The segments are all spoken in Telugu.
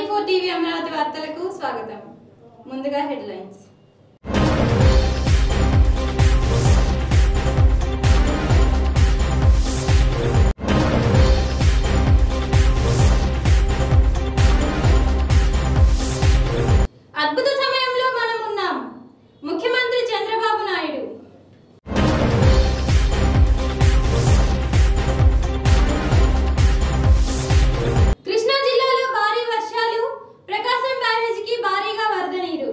ట్వంటీ ఫోర్ టీవీ అమరావతి వార్తలకు స్వాగతం ముందుగా హెడ్లైన్స్ అద్భుత సమయంలో మనం ఉన్నాం ముఖ్యమంత్రి చంద్రబాబు నాయుడు కృష్ణా జిల్లాలో భారీ వర్షాలు ప్రకాశం బ్యారేజీకి భారీగా వరద నీరు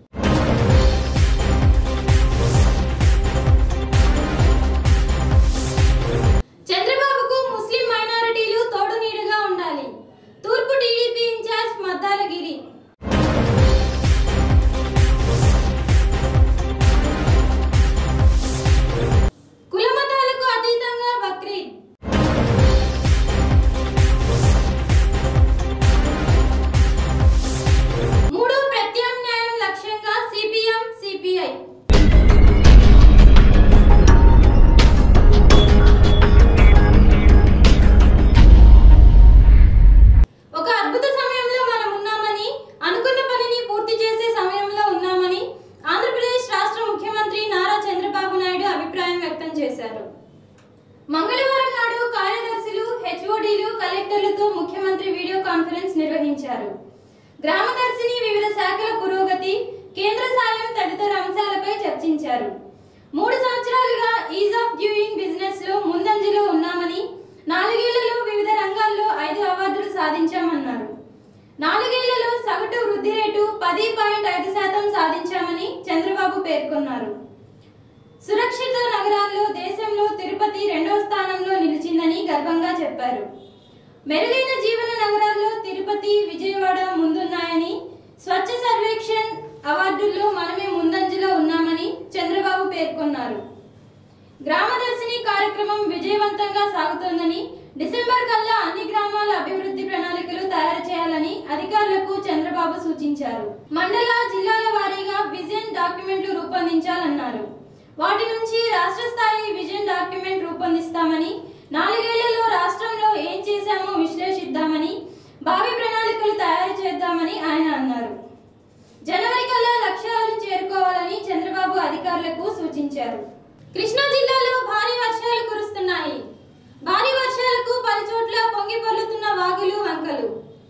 చంద్రబాబుకు ముస్లిం మైనారిటీలు తోడు నీడగా ఉండాలి తూర్పు టీడీపీ ఇన్ఛార్జ్ మద్దాల గిరి కులమతాలకు అతీతంగా బక్రీద్ మూడు ప్రత్యామ్నాయం లక్ష్యంగా సిపిఎం సిపిఐ ఒక అద్భుత సమయంలో మనం ఉన్నామని అనుకున్న పనిని పూర్తి చేసే సమయంలో ఉన్నామని ఆంధ్రప్రదేశ్ రాష్ట్ర ముఖ్యమంత్రి నారా చంద్రబాబు నాయుడు అభిప్రాయం వ్యక్తం చేశారు మంగళవారం నాడు కార్యదర్శులు హెచ్ఓడీలు కలెక్టర్లతో ముఖ్యమంత్రి వీడియో కాన్ఫరెన్స్ నిర్వహించారు గ్రామదర్శిని వివిధ శాఖల పురోగతి కేంద్ర సాయం తదితర అంశాలపై చర్చించారు మూడు సంవత్సరాలుగా ఈజ్ ఆఫ్ డూయింగ్ బిజినెస్ లో ముందంజలో ఉన్నామని నాలుగేళ్లలో వివిధ రంగాల్లో ఐదు అవార్డులు సాధించామన్నారు నాలుగేళ్లలో సగటు వృద్ధి రేటు పది పాయింట్ ఐదు శాతం సాధించామని చంద్రబాబు పేర్కొన్నారు సురక్షిత నగరాల్లో దేశంలో తిరుపతి రెండవ స్థానంలో నిలిచిందని గర్వంగా చెప్పారు మెరుగైన జీవన నగరాల్లో తిరుపతి విజయవాడ ముందున్నాయని స్వచ్ఛ సర్వేక్షణ్ అవార్డుల్లో మనమే ముందంజలో ఉన్నామని చంద్రబాబు పేర్కొన్నారు గ్రామదర్శిని కార్యక్రమం విజయవంతంగా సాగుతోందని డిసెంబర్ కల్లా అన్ని గ్రామాల అభివృద్ధి ప్రణాళికలు తయారు చేయాలని అధికారులకు చంద్రబాబు సూచించారు మండల జిల్లాల వారీగా విజన్ డాక్యుమెంట్లు రూపొందించాలన్నారు వాటి నుంచి రాష్ట్ర స్థాయి విజన్ డాక్యుమెంట్ రూపొందిస్తామని నాలుగేళ్లలో రాష్ట్రంలో ఏం చేశామో విశ్లేషిద్దామని భావి ప్రణాళికలు తయారు చేద్దామని ఆయన అన్నారు జనవరి కల్లా లక్ష్యాలను చేరుకోవాలని చంద్రబాబు అధికారులకు సూచించారు కృష్ణా జిల్లాలో భారీ వర్షాలు కురుస్తున్నాయి భారీ వర్షాలకు పలు చోట్ల పొంగి పొర్లుతున్న వాగులు వంకలు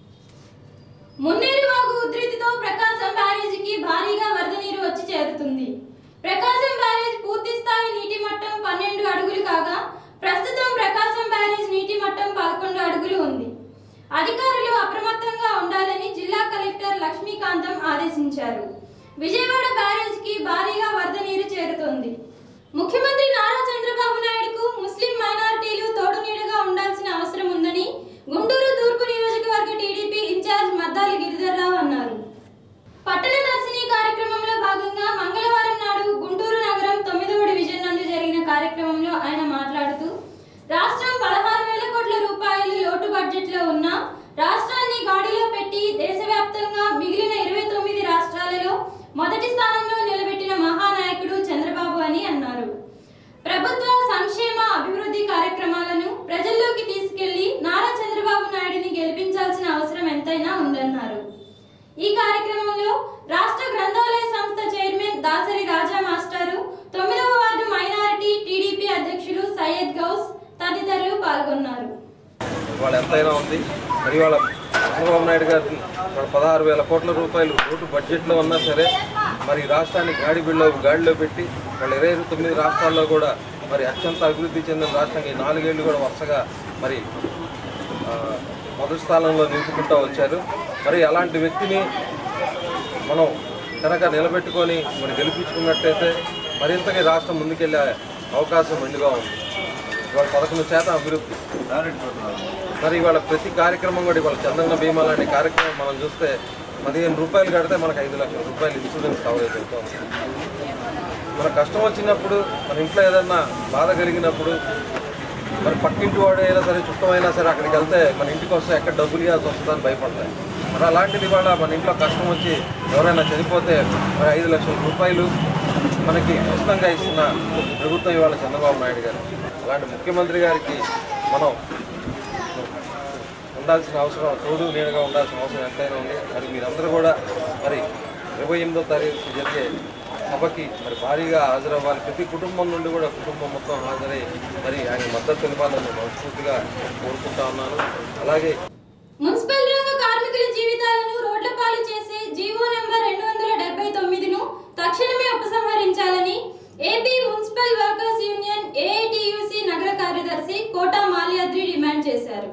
మున్నేరు వాగు ఉధృతితో ప్రకాశం బ్యారేజీకి భారీగా వరద నీరు వచ్చి చేరుతుంది ప్రకాశం బ్యారేజ్ పూర్తి స్థాయి నీటి మట్టం పన్నెండు అడుగులు కాగా ప్రస్తుతం ప్రకాశం బ్యారేజ్ నీటి మట్టం పదకొండు అడుగులు ఉంది అధికారులు అప్రమత్తంగా ఉండాలని జిల్లా కలెక్టర్ లక్ష్మీకాంతం ఆదేశించారు విజయవాడ బ్యారేజ్కి భారీగా వరద నీరు చేరుతోంది ముఖ్యమంత్రి నారా చంద్రబాబు నాయుడుకు ముస్లిం మైనారిటీలు తోడు నీడగా ఉండాల్సిన అవసరం ఉందని గుంటూరు తూర్పు నియోజకవర్గ టీడీపీ ఇన్ఛార్జ్ మద్దాలి గిరిధర్రావు అన్నారు పట్టణ దర్శిని కార్యక్రమంలో భాగంగా మంగళవారం నాడు గుంటూరు నగరం తొమ్మిదవ డివిజన్ నందు జరిగిన కార్యక్రమంలో ఆయన మాట్లాడుతూ రాష్ట్రం పదహారు వేల కోట్ల రూపాయలు లోటు బడ్జెట్ లో ఉన్న రాష్ట్రాన్ని గాడిలో పెట్టి దేశవ్యాప్తంగా మిగిలిన ఇరవై తొమ్మిది రాష్ట్రాలలో మొదటి స్థానంలో నిలబెట్టిన మహానాయకుడు చంద్రబాబు అని అన్నారు ప్రభుత్వ సంక్షేమ అభివృద్ధి కార్యక్రమాలను ప్రజల్లోకి తీసుకెళ్లి నారా చంద్రబాబు నాయుడిని గెలిపించాల్సిన అవసరం ఎంతైనా ఉందన్నారు ఈ కార్యక్రమంలో రాష్ట్ర గ్రంథాలయ సంస్థ చైర్మన్ దాసరి రాజా మాస్టారు తొమ్మిదవ వార్డు మైనారిటీ టీడీపీ అధ్యక్షులు సయ్యద్ గౌస్ తదితరులు పాల్గొన్నారు వాళ్ళు ఎంతైనా ఉంది మరి వాళ్ళ చంద్రబాబు నాయుడు గారికి వాళ్ళ పదహారు వేల కోట్ల రూపాయలు ఓటు బడ్జెట్లో ఉన్నా సరే మరి రాష్ట్రాన్ని గాడి బిళ్ళో గాడిలో పెట్టి వాళ్ళ ఇరవై తొమ్మిది రాష్ట్రాల్లో కూడా మరి అత్యంత అభివృద్ధి చెందిన రాష్ట్రంగా ఈ నాలుగేళ్లు కూడా వరుసగా మరి ఆ, మొదటి స్థానంలో నిలుపుకుంటూ వచ్చారు మరి అలాంటి వ్యక్తిని మనం కనుక నిలబెట్టుకొని మరి గెలిపించుకున్నట్టయితే మరింతగా ఈ రాష్ట్రం ముందుకెళ్ళే అవకాశం మెండుగా ఉంది ఇవాళ పదకొండు శాతం అభివృద్ధి మరి ఇవాళ ప్రతి కార్యక్రమం కూడా ఇవాళ చంద్రన్న బీమా లాంటి కార్యక్రమం మనం చూస్తే పదిహేను రూపాయలు కడితే మనకు ఐదు లక్షల రూపాయలు ఇన్సూరెన్స్ కవరేజ్ అవుతుంది మన కష్టం వచ్చినప్పుడు మన ఇంట్లో ఏదన్నా బాధ కలిగినప్పుడు మరి పక్కింటి వాడు అయినా సరే చుట్టమైనా సరే అక్కడికి వెళ్తే మన ఇంటికి వస్తే ఎక్కడ డబ్బులు ఇవ్వాల్సి వస్తుందని భయపడతాయి మరి అలాంటిది ఇవాళ మన ఇంట్లో కష్టం వచ్చి ఎవరైనా చనిపోతే మరి ఐదు లక్షల రూపాయలు మనకి ఉచితంగా ఇస్తున్న ప్రభుత్వం ఇవాళ చంద్రబాబు నాయుడు గారు అలాంటి ముఖ్యమంత్రి గారికి మనం ఉండాల్సిన అవసరం తోడు నీడగా ఉండాల్సిన అవసరం ఎంతైనా ఉంది మరి మీరందరూ కూడా మరి ఇరవై ఎనిమిదో తారీఖు జరిగే సభకి మరి భారీగా హాజరవ్వాలి ప్రతి కుటుంబం నుండి కూడా కుటుంబం మొత్తం హాజరై మరి ఆయన మద్దతు తెలపాలని మనస్ఫూర్తిగా కోరుకుంటా ఉన్నాను అలాగే మున్సిపల్ రంగ కార్మికుల జీవితాలను రోడ్ల పాలు చేసే జీవో నెంబర్ రెండు వందల డెబ్బై తొమ్మిదిను తక్షణమే ఉపసంహరించాలని AP municipal workers union AITUC నగర కార్యదర్శి కోటా మాల్యాద్రి డిమాండ్ చేశారు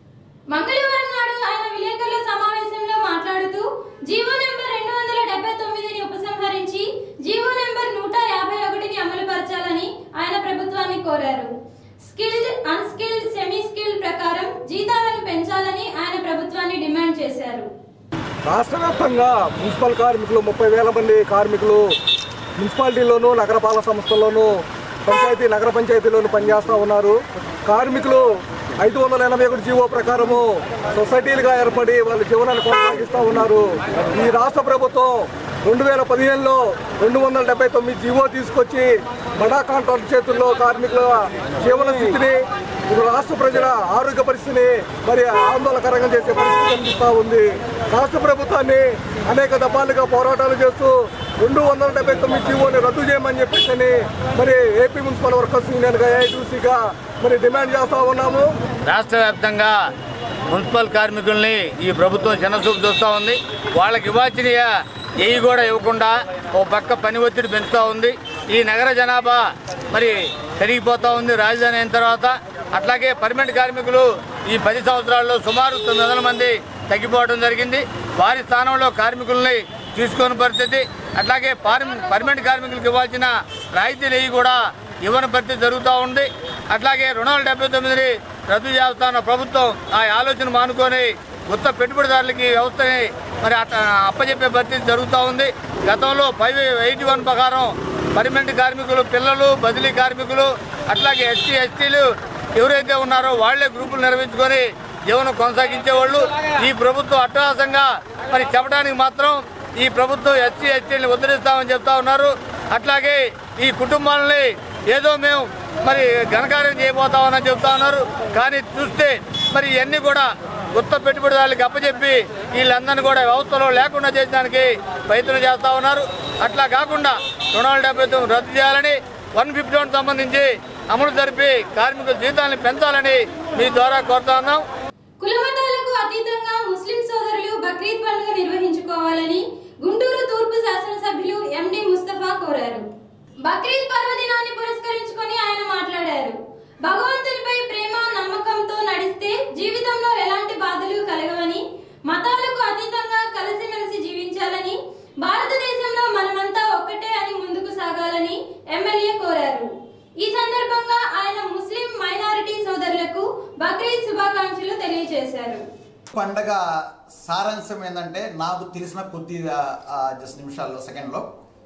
మంగళవారం నాడు ఆయన విలేకరుల సమావేశంలో మాట్లాడుతూ జీవో నెంబర్ రెండు వందల డెబ్బై తొమ్మిదిని ఉపసంహరించి జీవో నెంబర్ నూట యాభై ఒకటిని అమలుపరచాలని ఆయన ప్రభుత్వాన్ని కోరారు స్కిల్డ్ అన్స్కిల్డ్ సెమీ స్కిల్డ్ ప్రకారం జీతాలను పెంచాలని ఆయన ప్రభుత్వాన్ని డిమాండ్ చేశారు రాష్ట్ర వ్యాప్తంగా మున్సిపల్ కార్మికులు ముప్పై వేల మంది కార్మికులు మున్సిపాలిటీలోను నగరపాలక సంస్థల్లోనూ పంచాయతీ నగర పంచాయతీలోను పనిచేస్తూ ఉన్నారు కార్మికులు ఐదు వందల ఎనభై ఒకటి జీవో ప్రకారము సొసైటీలుగా ఏర్పడి వాళ్ళ జీవనాన్ని కొనసాగిస్తూ ఉన్నారు ఈ రాష్ట్ర ప్రభుత్వం రెండు వేల పదిహేనులో రెండు వందల డెబ్బై తొమ్మిది జీవో తీసుకొచ్చి బడా కాంట్రాక్ట్ చేతుల్లో కార్మికుల జీవన స్థితిని ఇప్పుడు రాష్ట్ర ప్రజల ఆరోగ్య పరిస్థితిని మరి ఆందోళనకరంగా చేసే పరిస్థితి కనిపిస్తూ ఉంది రాష్ట్ర ప్రభుత్వాన్ని అనేక దఫాలుగా పోరాటాలు చేస్తూ రెండు వందల డెబ్బై తొమ్మిది జీవోని రద్దు చేయమని చెప్పేసి మరి ఏపీ మున్సిపల్ వర్కర్స్ యూనియన్గా ఏఐటీసీగా మరి డిమాండ్ చేస్తూ ఉన్నాము రాష్ట్ర వ్యాప్తంగా మున్సిపల్ కార్మికుల్ని ఈ ప్రభుత్వం చిన్నచూపు చూస్తూ ఉంది వాళ్ళకి ఇవ్వాల్సిన ఏవి కూడా ఇవ్వకుండా ఓ పక్క పని ఒత్తిడి పెంచుతూ ఉంది ఈ నగర జనాభా మరి పెరిగిపోతూ ఉంది రాజధాని అయిన తర్వాత అట్లాగే పర్మనెంట్ కార్మికులు ఈ పది సంవత్సరాల్లో సుమారు తొమ్మిది వందల మంది తగ్గిపోవడం జరిగింది వారి స్థానంలో కార్మికుల్ని తీసుకొని పరిస్థితి అట్లాగే పార్మ- పర్మనెంట్ కార్మికులకు ఇవ్వాల్సిన రాయితీలు ఏవి కూడా ఇవ్వని పరిస్థితి జరుగుతూ ఉంది అట్లాగే రెండు వందల డెబ్బై తొమ్మిదిని రద్దు చేస్తున్న ప్రభుత్వం ఆ ఆలోచన మానుకొని కొత్త పెట్టుబడిదారులకి వ్యవస్థని మరి అట్ట అప్పచెప్పే పరిస్థితి జరుగుతూ ఉంది గతంలో ఫైవ్ ఎయిటీ వన్ ప్రకారం పర్మనెంట్ కార్మికులు పిల్లలు బదిలీ కార్మికులు అట్లాగే ఎస్సీ ఎస్టీలు ఎవరైతే ఉన్నారో వాళ్లే గ్రూపులు నిర్వహించుకొని జీవనం కొనసాగించేవాళ్ళు ఈ ప్రభుత్వం అట్టహాసంగా మరి చెప్పడానికి మాత్రం ఈ ప్రభుత్వం ఎస్సీ ఎస్టీని ఉద్ధరిస్తామని చెప్తా ఉన్నారు అట్లాగే ఈ కుటుంబాలని ఏదో మేము మరి ఘనకార్యం చేయబోతామని చెప్తా ఉన్నారు కానీ చూస్తే మరి ఇవన్నీ కూడా కొత్త పెట్టుబడిదారులకు అప్పచెప్పి వీళ్ళందరినీ కూడా వ్యవస్థలో లేకుండా చేయడానికి ప్రయత్నం చేస్తా ఉన్నారు అట్లా కాకుండా రెండు వందల డెబ్బై తొమ్మిది రద్దు చేయాలని వన్ ఫిఫ్టీ వన్ సంబంధించి అమలు జరిపి కార్మికుల జీతాలను పెంచాలని మీ ద్వారా కోరుతా ఉన్నాం కులమతాలకు అతీతంగా ముస్లిం సోదరులు బక్రీద్ పండుగ నిర్వహించుకోవాలని గుంటూరు తూర్పు శాసనసభ్యులు ఎండి ముస్తఫా కోరారు బక్రీద్ పర్వదినాన్ని పురస్కరించుకొని ఆయన మాట్లాడారు భగవంతునిపై ప్రేమ నమ్మకంతో నడిస్తే జీవితంలో ఎలాంటి బాధలు కలగవని మతాలకు అతీతంగా కలిసిమెలిసి జీవించాలని భారతదేశంలో మనమంతా ఒక్కటే అని ముందుకు సాగాలని ఎమ్మెల్యే కోరారు ఈ సందర్భంగా ఆయన ముస్లిం మైనారిటీ సోదరులకు బక్రీద్ శుభాకాంక్షలు తెలియజేశారు పండగ సారాంశం ఏంటంటే నాకు తెలిసిన కొద్ది జస్ట్ నిమిషాల్లో సెకండ్లో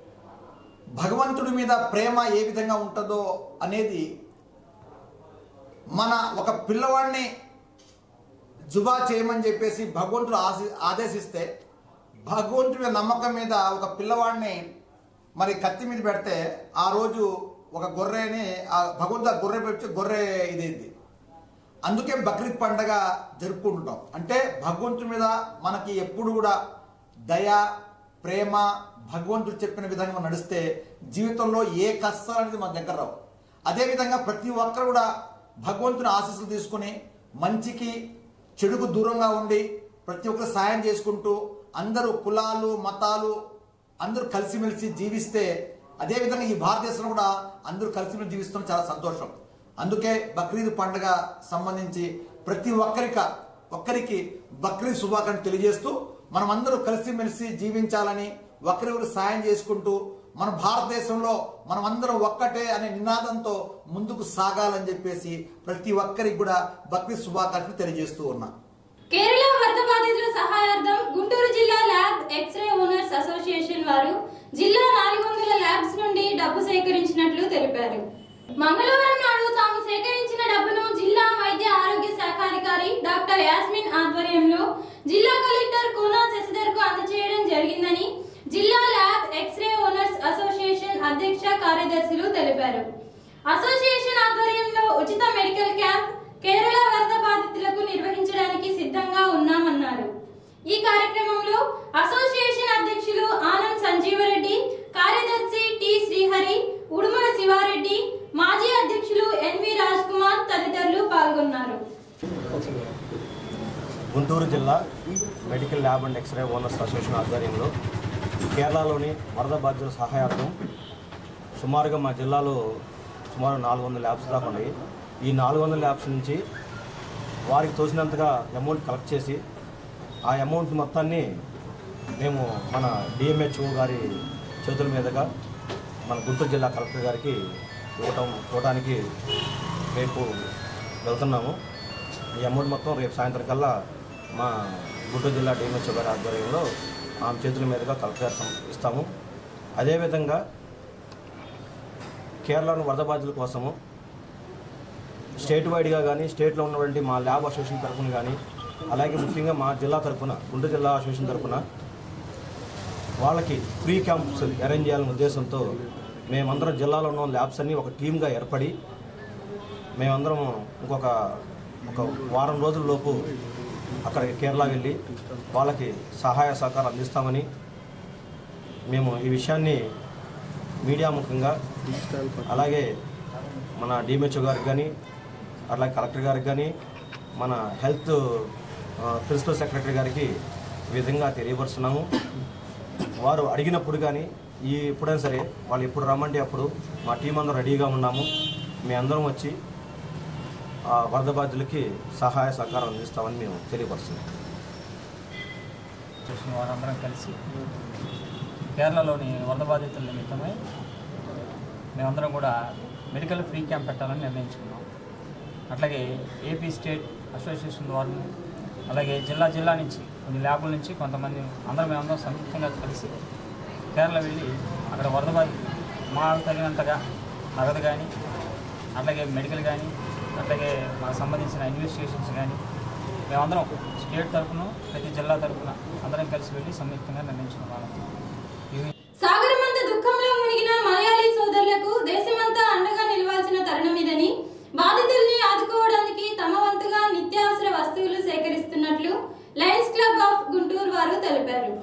భగవంతుడి మీద ప్రేమ ఏ విధంగా ఉంటుందో అనేది మన ఒక పిల్లవాడిని జుబా చేయమని చెప్పేసి భగవంతుడు ఆశి ఆదేశిస్తే భగవంతుడి మీద నమ్మకం మీద ఒక పిల్లవాడిని మరి కత్తి మీద పెడితే ఆ రోజు ఒక గొర్రెని ఆ భగవంతుడు ఆ గొర్రె పెట్టి గొర్రె ఇదేంది అందుకే బక్రీద్ పండగ జరుపుకుంటున్నాం అంటే భగవంతుడి మీద మనకి ఎప్పుడు కూడా దయ ప్రేమ భగవంతుడు చెప్పిన విధంగా మనం నడిస్తే జీవితంలో ఏ కష్టాలు అనేది మన దగ్గర రావు అదేవిధంగా ప్రతి ఒక్కరు కూడా భగవంతుని ఆశీస్సులు తీసుకుని మంచికి చెడుకు దూరంగా ఉండి ప్రతి ఒక్కరు సాయం చేసుకుంటూ అందరూ కులాలు మతాలు అందరూ కలిసిమెలిసి జీవిస్తే అదేవిధంగా ఈ భారతదేశంలో కూడా అందరూ కలిసిమెలిసి జీవిస్తాం చాలా సంతోషం అందుకే బక్రీద్ పండుగ సంబంధించి ప్రతి ఒక్కరిక ఒక్కరికి బక్రీద్ శుభాకాంక్షలు తెలియజేస్తూ మనం అందరూ కలిసిమెలిసి జీవించాలని ఒకరికొకరు సాయం చేసుకుంటూ మన భారతదేశంలో మనం అందరం ఒక్కటే అనే నినాదంతో ముందుకు సాగాలని చెప్పేసి ప్రతి ఒక్కరికి కూడా బక్రీద్ శుభాకాంక్షలు తెలియజేస్తూ ఉన్నా కేరళ వరద బాధితుల సహాయార్థం గుంటూరు జిల్లా ల్యాబ్ ఎక్స్రే ఓనర్స్ అసోసియేషన్ వారు జిల్లా నాలుగు వందల ల్యాబ్స్ నుండి డబ్బు సేకరించినట్లు తెలిపారు మంగళవారం నాడు తాము సేకరించిన డబ్బును జిల్లా వైద్య ఆరోగ్య శాఖ అధికారి డాక్టర్ యాస్మిన్ ఆధ్వర్యంలో జిల్లా కలెక్టర్ కోనా శశిధర్ కు అందజేయడం జరిగిందని జిల్లా ల్యాబ్ ఎక్స్రే ఓనర్స్ అసోసియేషన్ అధ్యక్ష కార్యదర్శులు తెలిపారు అసోసియేషన్ ఆధ్వర్యంలో ఉచిత మెడికల్ క్యాంప్ కేరళ వరద బాధితులకు నిర్వహించడానికి సిద్ధంగా గుంటూరు జిల్లా medical lab and x-ray owners association ఆధ్వర్యంలో కేరళలోని వరద బాధ్యుల సహాయార్థం సుమారుగా మా జిల్లాలో సుమారు నాలుగు వందల ల్యాబ్స్ దాకా ఉన్నాయి ఈ నాలుగు వందల ల్యాబ్స్ నుంచి వారికి తోచినంతగా అమౌంట్ కలెక్ట్ చేసి ఆ అమౌంట్ మొత్తాన్ని మేము మన డిఎంహెచ్ఓ గారి చేతుల మీదుగా మన గుంటూరు జిల్లా కలెక్టర్ గారికి ఇవ్వటం ఇవ్వడానికి రేపు వెళ్తున్నాము ఈ అమౌంట్ మొత్తం రేపు సాయంత్రం కల్లా మా గుంటూరు జిల్లా డిఎంహెచ్ఓ గారి ఆధ్వర్యంలో ఆమె చేతుల మీదుగా కలెక్టర్ గారు సమ- ఇస్తాము అదేవిధంగా కేరళను వరద బాధ్యుల కోసము స్టేట్ వైడ్గా కానీ స్టేట్లో ఉన్నటువంటి మా ల్యాబ్ అసోసియేషన్ తరఫున కానీ అలాగే ముఖ్యంగా మా జిల్లా తరఫున గుంటూరు జిల్లా అసోసియేషన్ తరఫున వాళ్ళకి ఫ్రీ క్యాంప్స్ అరేంజ్ చేయాలనే ఉద్దేశంతో మేమందరం జిల్లాలో ఉన్న ల్యాబ్స్ అన్నీ ఒక టీమ్గా ఏర్పడి మేమందరం ఇంకొక ఒక వారం రోజుల లోపు అక్కడికి కేరళ వెళ్ళి వాళ్ళకి సహాయ సహకారం అందిస్తామని మేము ఈ విషయాన్ని మీడియా ముఖంగా అలాగే మన డిఎంహెచ్ఓ గారికి కానీ అలాగే కలెక్టర్ గారికి కానీ మన హెల్త్ ఆ, ప్రిన్సిపల్ సెక్రటరీ గారికి ఈ విధంగా తెలియపరుస్తున్నాము వారు అడిగినప్పుడు కానీ ఈ ఎప్పుడైనా సరే వాళ్ళు ఎప్పుడు రమ్మంటే అప్పుడు మా టీం అందరం రెడీగా ఉన్నాము మీ అందరం వచ్చి ఆ వరద బాధ్యులకి సహాయ సహకారం అందిస్తామని మేము తెలియపరుస్తున్నాం చేసిన వారందరం కలిసి కేరళలోని వరద బాధితుల నిమిత్తమై మేమందరం కూడా మెడికల్ ఫ్రీ క్యాంప్ పెట్టాలని నిర్ణయించుకున్నాం అట్లాగే ఏపీ స్టేట్ అసోసియేషన్ ద్వారా అలాగే జిల్లా జిల్లా నుంచి కొన్ని ల్యాబుల నుంచి కొంతమంది అందరం మేమందరం సంయుక్తంగా కలిసి కేరళ వెళ్ళి అక్కడ వరద బాధితులు మాకు తగినంతగా నగదు కానీ అట్లాగే మెడికల్ కానీ అట్లాగే మాకు సంబంధించిన ఇన్వెస్టిగేషన్స్ కానీ మేమందరం స్టేట్ తరఫున ప్రతి జిల్లా తరఫున అందరం కలిసి వెళ్ళి సంయుక్తంగా నిర్ణయించుకున్న వాళ్ళం ఇవి సాగరమంత దుఃఖంలో మునిగిన మలయాళీ సోదరులకు దేశమంతా అండగా నిలవాల్సిన తరుణం ఇదని బాధితుల్ని ఆదుకోవడానికి తమ వంతుగా నిత్యావసర వస్తువులు సేకరిస్తున్నట్లు లయన్స్ క్లబ్ ఆఫ్ గుంటూరు వారు తెలిపారు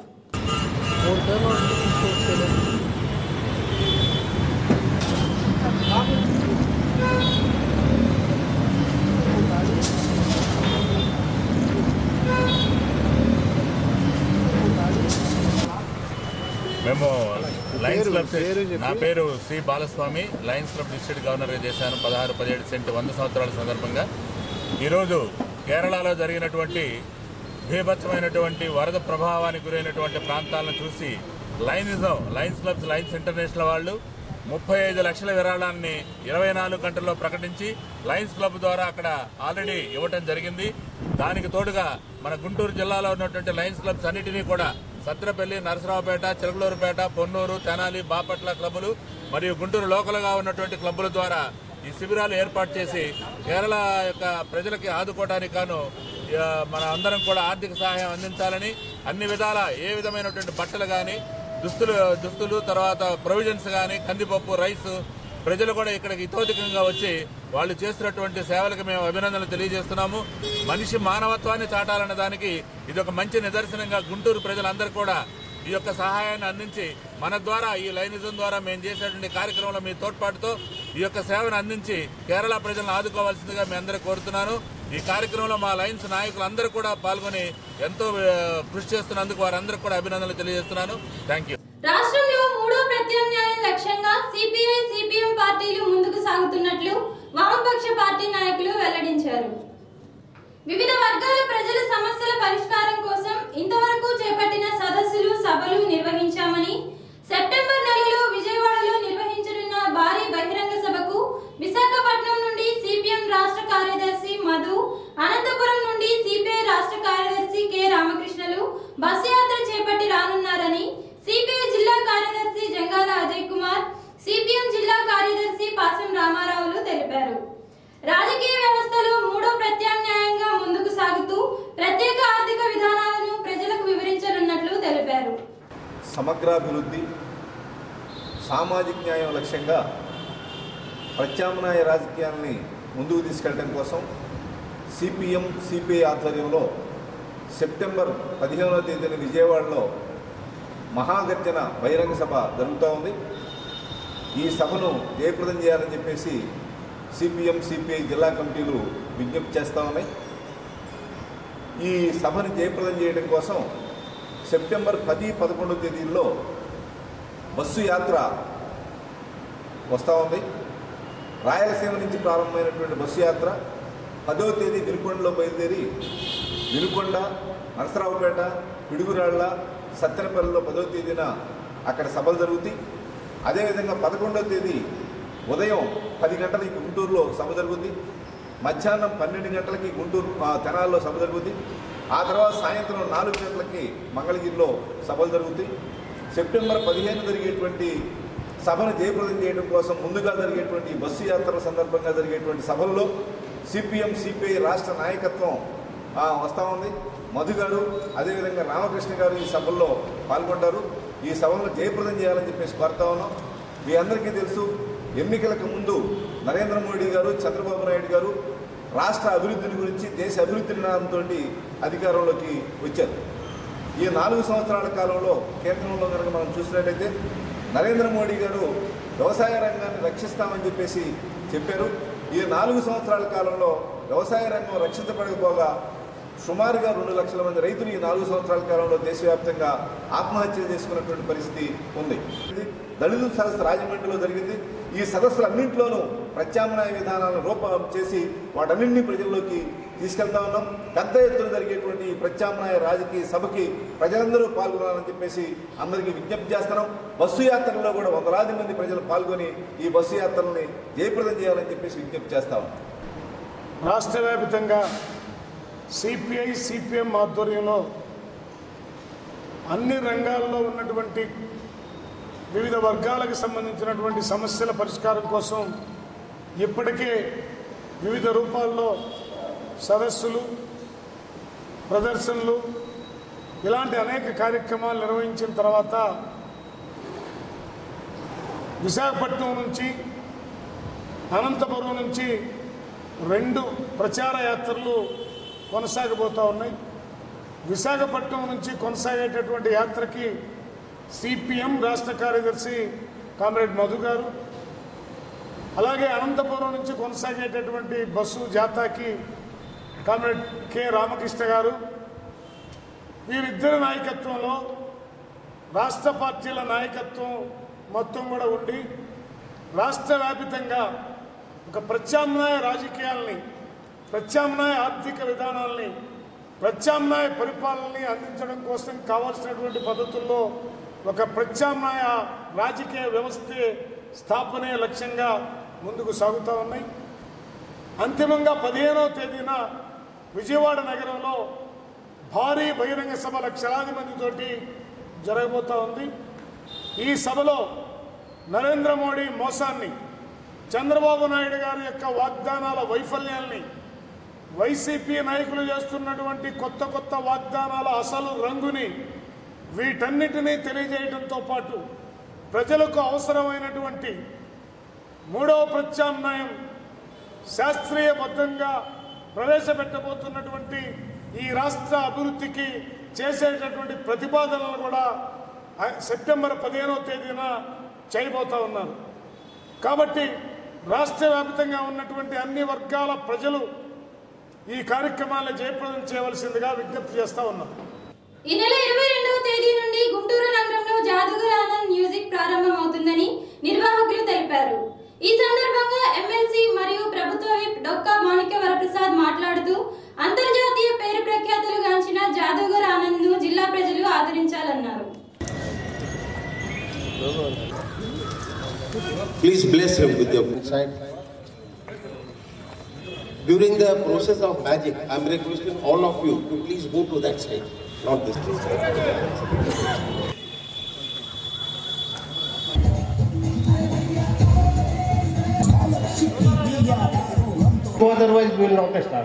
మేము లయన్స్ క్లబ్ నా పేరు C Balaswamy Lions Club district గవర్నర్గా చేశాను పదహారు పదిహేడు సెంట్ వంద సంవత్సరాల సందర్భంగా ఈరోజు కేరళలో జరిగినటువంటి భీభత్సమైనటువంటి వరద ప్రభావానికి గురైనటువంటి ప్రాంతాలను చూసి Lionism Lions Clubs Lions International వాళ్ళు ముప్పై ఐదు లక్షల విరాళాన్ని ఇరవై నాలుగు గంటల్లో ప్రకటించి లయన్స్ క్లబ్ ద్వారా అక్కడ ఆల్రెడీ ఇవ్వటం జరిగింది దానికి తోడుగా మన గుంటూరు జిల్లాలో ఉన్నటువంటి లయన్స్ క్లబ్స్ అన్నిటినీ కూడా సత్రపల్లి నరసరావుపేట చిలకలూరుపేట పొన్నూరు తెనాలి బాపట్ల క్లబ్బులు మరియు గుంటూరు లోకల్గా ఉన్నటువంటి క్లబ్బుల ద్వారా ఈ శిబిరాలు ఏర్పాటు చేసి కేరళ యొక్క ప్రజలకి ఆదుకోవడానికి గాను ఆ, మన అందరం కూడా ఆర్థిక సహాయం అందించాలని అన్ని విధాల ఏ విధమైనటువంటి బట్టలు కానీ దుస్తులు దుస్తులు తర్వాత ప్రొవిజన్స్ కానీ కందిపప్పు రైస్ ప్రజలు కూడా ఇక్కడికి ఇతోధికంగా వచ్చి వాళ్ళు చేస్తున్నటువంటి సేవలకు మేము అభినందనలు తెలియజేస్తున్నాము మనిషి మానవత్వాన్ని చాటాలన్న దానికి ఇది ఒక మంచి నిదర్శనంగా గుంటూరు ప్రజలందరూ కూడా ఈ యొక్క సహాయాన్ని అందించి మన ద్వారా ఈ లైనిజం ద్వారా మేము చేసేటువంటి కార్యక్రమంలో మీ తోడ్పాటుతో ఈ యొక్క సేవను అందించి కేరళ ప్రజలను ఆదుకోవాల్సిందిగా మీ అందరూ కోరుతున్నాను ఈ కార్యక్రమంలో మా లైన్స్ నాయకులు అందరూ కూడా పాల్గొని ఎంతో ఆ, కృషి చేస్తున్నందుకు వారందరూ కూడా అభినందనలు తెలియజేస్తున్నాను థ్యాంక్ యూ రాష్ట్రంలో మూడో ప్రత్యామ్నాయం లక్ష్యంగా సిపిఐ సిపిఎం పార్టీలు ముందుకు సాగుతున్నట్లు వామపక్ష పార్టీ నాయకులు వెల్లడించారు వివిధ వర్గాల ప్రజల సమస్యల పరిష్కారం కోసం ఇంతవరకు చేపట్టిన సదస్సులు సభలు నిర్వహించామని సెప్టెంబర్ నెలలో విజయవాడలో నిర్వహించనున్న భారీ బహిరంగ సభకు విశాఖపట్నం నుండి సిపిఎం రాష్ట్ర కార్యదర్శి మధు అనంతపురం నుండి సిపిఐ రాష్ట్ర కార్యదర్శి కె రామకృష్ణలు బస్సు యాత్ర చేపట్టి రానున్నారని సిపిఐ జిల్లా కార్యదర్శి జంగాల అజయ్ కుమార్ సిపిఎం జిల్లా కార్యదర్శి పాసం రామారావులు తెలిపారు రాజకీయ వ్యవస్థలో మూడో ప్రత్యామ్నాయంగా ముందుకు సాగుతూ ప్రత్యేక ఆర్థిక విధానాలను ప్రజలకు వివరించనున్నట్లు తెలిపారు సమగ్రాభివృద్ధి సామాజిక న్యాయం లక్ష్యంగా ప్రత్యామ్నాయ రాజకీయాల్ని ముందుకు తీసుకెళ్ళడం కోసం సిపిఎం సిపిఐ ఆధ్వర్యంలో సెప్టెంబర్ పదిహేనవ తేదీన విజయవాడలో మహాగర్జన బహిరంగ సభ జరుగుతూ ఉంది ఈ సభను జయప్రదం చేయాలని చెప్పేసి సిపిఎం సిపిఐ జిల్లా కమిటీలు విజ్ఞప్తి చేస్తూ ఉన్నాయి ఈ సభని జయప్రదం చేయడం కోసం సెప్టెంబర్ పది పదకొండవ తేదీల్లో బస్సు యాత్ర వస్తూ ఉంది రాయలసీమ నుంచి ప్రారంభమైనటువంటి బస్సు యాత్ర పదో తేదీ వినుకొండలో బయలుదేరి వినుకొండ నరసరావుపేట పిడుగురాళ్ల సత్తెనపల్లిలో పదో తేదీన అక్కడ సభలు జరుగుతాయి అదేవిధంగా పదకొండవ తేదీ ఉదయం పది గంటలకి గుంటూరులో సభ జరుగుద్ది మధ్యాహ్నం పన్నెండు గంటలకి గుంటూరు ఆ, తెనాల్లో సభ జరుగుద్ది ఆ తర్వాత సాయంత్రం నాలుగు గంటలకి మంగళగిరిలో సభలు జరుగుతాయి సెప్టెంబర్ పదిహేను జరిగేటువంటి సభను జయప్రదం చేయడం కోసం ముందుగా జరిగేటువంటి బస్సు యాత్రల సందర్భంగా జరిగేటువంటి సభల్లో సిపిఎం సిపిఐ రాష్ట్ర నాయకత్వం ఆ, వస్తూ ఉంది మధు గారు అదేవిధంగా రామకృష్ణ గారు ఈ సభల్లో పాల్గొంటారు ఈ సభలను జయప్రదం చేయాలని చెప్పేసి కోరుతా ఉన్నాం మీ అందరికీ తెలుసు ఎన్నికలకు ముందు నరేంద్ర మోడీ గారు చంద్రబాబు నాయుడు గారు రాష్ట్ర అభివృద్ధిని గురించి దేశ అభివృద్ధి నినాదంతో అధికారంలోకి వచ్చారు ఈ నాలుగు సంవత్సరాల కాలంలో కేంద్రంలో కనుక మనం చూసినట్టయితే నరేంద్ర మోడీ గారు వ్యవసాయ రంగాన్ని రక్షిస్తామని చెప్పేసి చెప్పారు ఈ నాలుగు సంవత్సరాల కాలంలో వ్యవసాయ రంగం రక్షించబడకపోగా సుమారుగా రెండు లక్షల మంది రైతులు ఈ నాలుగు సంవత్సరాల కాలంలో దేశవ్యాప్తంగా ఆత్మహత్యలు చేసుకున్నటువంటి పరిస్థితి ఉంది దళితుల సదస్సు రాజమండ్రిలో జరిగింది ఈ సదస్సులన్నింటిలోనూ ప్రత్యామ్నాయ విధానాలను రూపం చేసి వాటన్నింటినీ ప్రజల్లోకి తీసుకెళ్తా ఉన్నాం పెద్ద ఎత్తున జరిగేటువంటి ఈ ప్రత్యామ్నాయ రాజకీయ సభకి ప్రజలందరూ పాల్గొనాలని చెప్పేసి అందరికీ విజ్ఞప్తి చేస్తున్నాం బస్సు యాత్రలో కూడా వందలాది మంది ప్రజలు పాల్గొని ఈ బస్సు యాత్రల్ని జయప్రదం చేయాలని చెప్పేసి విజ్ఞప్తి చేస్తా ఉన్నాం రాష్ట్ర వ్యాప్తంగా సిపిఐ సిపిఎం ఆధ్వర్యంలో అన్ని రంగాల్లో ఉన్నటువంటి వివిధ వర్గాలకు సంబంధించినటువంటి సమస్యల పరిష్కారం కోసం ఇప్పటికే వివిధ రూపాల్లో సదస్సులు ప్రదర్శనలు ఇలాంటి అనేక కార్యక్రమాలు నిర్వహించిన తర్వాత విశాఖపట్నం నుంచి అనంతపురం నుంచి రెండు ప్రచార యాత్రలు కొనసాగబోతూ ఉన్నాయి విశాఖపట్నం నుంచి కొనసాగేటటువంటి యాత్రకి సిపిఎం రాష్ట్ర కార్యదర్శి కామ్రేడ్ మధు గారు అలాగే అనంతపురం నుంచి కొనసాగేటటువంటి బస్సు జాతాకి కామ్రేడ్ కె రామకృష్ణ గారు వీరిద్దరి నాయకత్వంలో రాష్ట్ర పార్టీల నాయకత్వం మొత్తం కూడా ఉండి రాష్ట్ర వ్యాపితంగా ఒక ప్రత్యామ్నాయ రాజకీయాల్ని ప్రత్యామ్నాయ ఆర్థిక విధానాల్ని ప్రత్యామ్నాయ పరిపాలనని అందించడం కోసం కావాల్సినటువంటి పద్ధతుల్లో ఒక ప్రత్యామ్నాయ రాజకీయ వ్యవస్థే స్థాపనే లక్ష్యంగా ముందుకు సాగుతూ ఉన్నాయి అంతిమంగా పదిహేనవ తేదీన విజయవాడ నగరంలో భారీ బహిరంగ సభ లక్షలాది మందితోటి జరగబోతా ఉంది ఈ సభలో నరేంద్ర మోడీ మోసాన్ని చంద్రబాబు నాయుడు గారి యొక్క వాగ్దానాల వైఫల్యాల్ని వైసీపీ నాయకులు చేస్తున్నటువంటి కొత్త కొత్త వాగ్దానాల అసలు రంగుని వీటన్నిటినీ తెలియజేయడంతో పాటు ప్రజలకు అవసరమైనటువంటి మూడవ ప్రత్యామ్నాయం శాస్త్రీయబద్ధంగా ప్రవేశపెట్టబోతున్నటువంటి ఈ రాష్ట్ర అభివృద్ధికి చేసేటటువంటి ప్రతిపాదనలు కూడా ఆ- సెప్టెంబర్ పదిహేనవ తేదీన చేయబోతా ఉన్నారు కాబట్టి రాష్ట్ర వ్యాప్తంగా ఉన్నటువంటి అన్ని వర్గాల ప్రజలు ఈ కార్యక్రమాన్ని జయప్రదం చేయవలసిందిగా విజ్ఞప్తి చేస్తా ఉన్నారు ఈ నెల ఇరవై రెండవ తేదీ నుండి గుంటూరు నగరంలో జాదుగర్ ఆనంద్ మ్యూజిక్ ప్రారంభమవుతుందని నిర్వాహకులు తెలిపారు ఈ సందర్భంగా ఎమ్మెల్సీ మరియు ప్రభుత్వ విప్ డొక్కా మాణిక్య వరప్రసాద్ మాట్లాడుతూ అంతర్జాతీయ పేరు ప్రఖ్యాతులు గాంచిన జాదుగర్ ఆనంద్ ను జిల్లా ప్రజలు ఆదరించాలన్నారు Please bless him with your inside. During the process of magic, I'm requesting all of you to please go to that side, not this side. Otherwise, we will not start.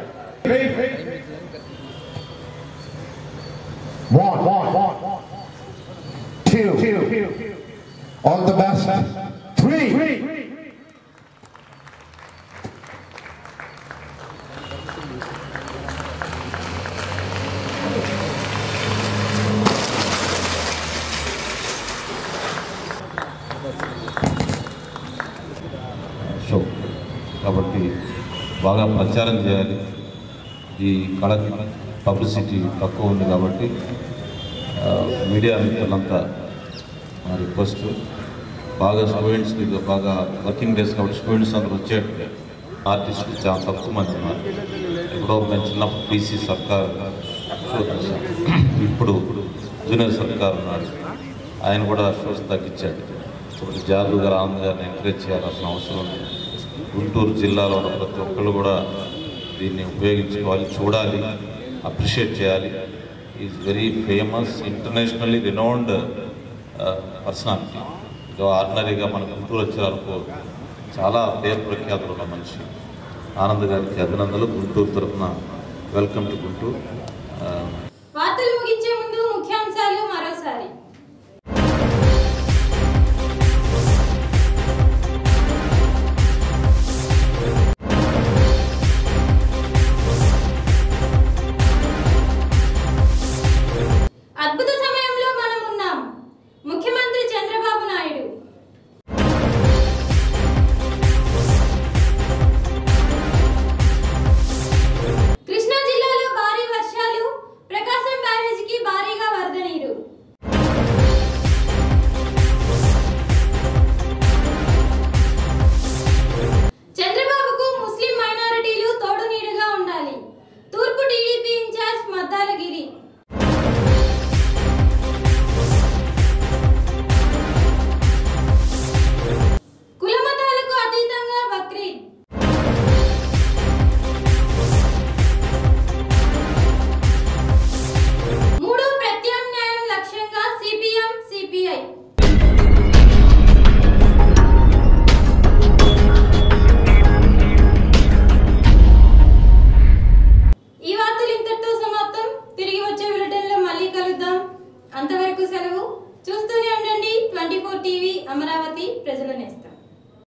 One, one, one, two, two. All the best. Three. Show కాబట్టి బాగా ప్రచారం చేయాలి ఈ కళకి పబ్లిసిటీ తక్కువ ఉంది కాబట్టి ఆ, మీడియా మిత్రులంతా మా రిక్వెస్ట్ బాగా స్టూడెంట్స్కి బాగా వర్కింగ్ డేస్ కాబట్టి స్టూడెంట్స్ అందరూ వచ్చేట్టు ఆర్టిస్టులు చాలా తక్కువ మంది ఉన్నారు ఎప్పుడో మేము చిన్నప్పుడు పీసీ సర్కార్ షో చూసాం ఇప్పుడు జూనియర్ సర్కార్ ఉన్నాడు ఆయన కూడా షోస్ తగ్గించాడు ఇప్పుడు జాదు గారు ఆనంద్ గారిని ఎంకరేజ్ చేయాల్సిన అవసరం ఉంది గుంటూరు జిల్లాలో ఉన్న ప్రతి ఒక్కళ్ళు కూడా దీన్ని ఉపయోగించుకోవాలి చూడాలి అప్రిషియేట్ చేయాలి is very famous internationally renowned personality ఏదో ఆర్డినరీగా మన గుంటూరు వచ్చారనుకో చాలా పేరు ప్రఖ్యాతులు ఉన్న మనిషి ఆనంద్ గారికి అభినందనలు గుంటూరు తరఫున వెల్కమ్ టు గుంటూరు ఆ, వార్తలు ముగించే ముందు ముఖ్యాంశాలు మరోసారి